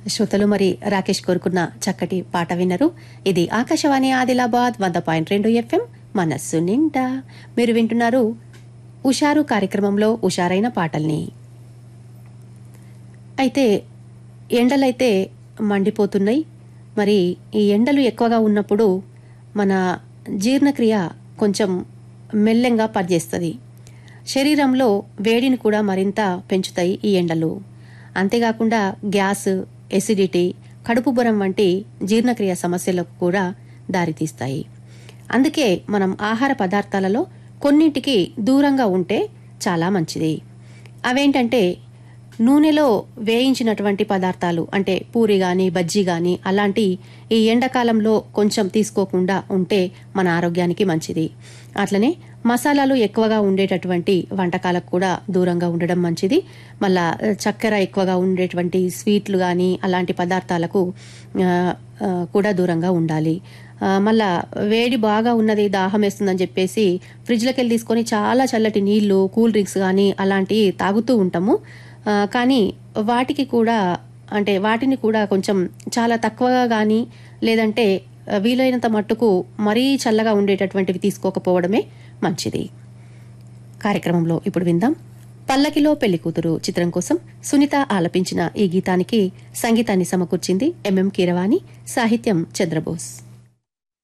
శ్రోతలు మరి రాకేష్ కోరుకున్న చక్కటి పాట విన్నరు ఇది ఆకాశవాణి ఆదిలాబాద్ వంద పాయింట్ రెండు ఎఫ్ఎం మనస్సు నిండా మీరు వింటున్నారు ఉషారు కార్యక్రమంలో ఉషారైన పాటల్ని అయితే ఎండలైతే మండిపోతున్నాయి మరి ఈ ఎండలు ఎక్కువగా ఉన్నప్పుడు మన జీర్ణక్రియ కొంచెం మెల్లంగా పనిచేస్తుంది శరీరంలో వేడిని కూడా మరింత పెంచుతాయి ఈ ఎండలు అంతేకాకుండా గ్యాస్ ఎసిడిటీ కడుపుబరం వంటి జీర్ణక్రియ సమస్యలకు కూడా దారితీస్తాయి అందుకే మనం ఆహార పదార్థాలలో కొన్నింటికి దూరంగా ఉంటే చాలా మంచిది అవేంటంటే నూనెలో వేయించినటువంటి పదార్థాలు అంటే పూరి గాని బజ్జీ గాని అలాంటి ఈ ఎండాకాలంలో కొంచెం తీసుకోకుండా ఉంటే మన ఆరోగ్యానికి మంచిది అట్లనే మసాలాలు ఎక్కువగా ఉండేటటువంటి వంటకాలకు కూడా దూరంగా ఉండడం మంచిది మళ్ళా చక్కెర ఎక్కువగా ఉండేటువంటి స్వీట్లు కానీ అలాంటి పదార్థాలకు ఆ, ఆ, కూడా దూరంగా ఉండాలి ఆ, మళ్ళా వేడి బాగా ఉన్నది దాహం వేస్తుందని చెప్పేసి ఫ్రిడ్జ్లోకి వెళ్ళి తీసుకొని చాలా చల్లటి నీళ్లు కూల్ డ్రింక్స్ కానీ అలాంటివి తాగుతూ ఉంటాము ఆ, కానీ వాటికి కూడా అంటే వాటిని కూడా కొంచెం చాలా తక్కువగా కానీ లేదంటే ఆ, వీలైనంత మట్టుకు మరీ చల్లగా ఉండేటటువంటివి తీసుకోకపోవడమే మంచిది కార్యక్రమంలో ఇప్పుడు విందాం పల్లకిలో పెళ్లి కూతురు చిత్రం కోసం సునీత ఆలపించిన ఈ గీతానికి సంగీతాన్ని సమకూర్చింది ఎంఎం కీరవాణి సాహిత్యం చంద్రబోస్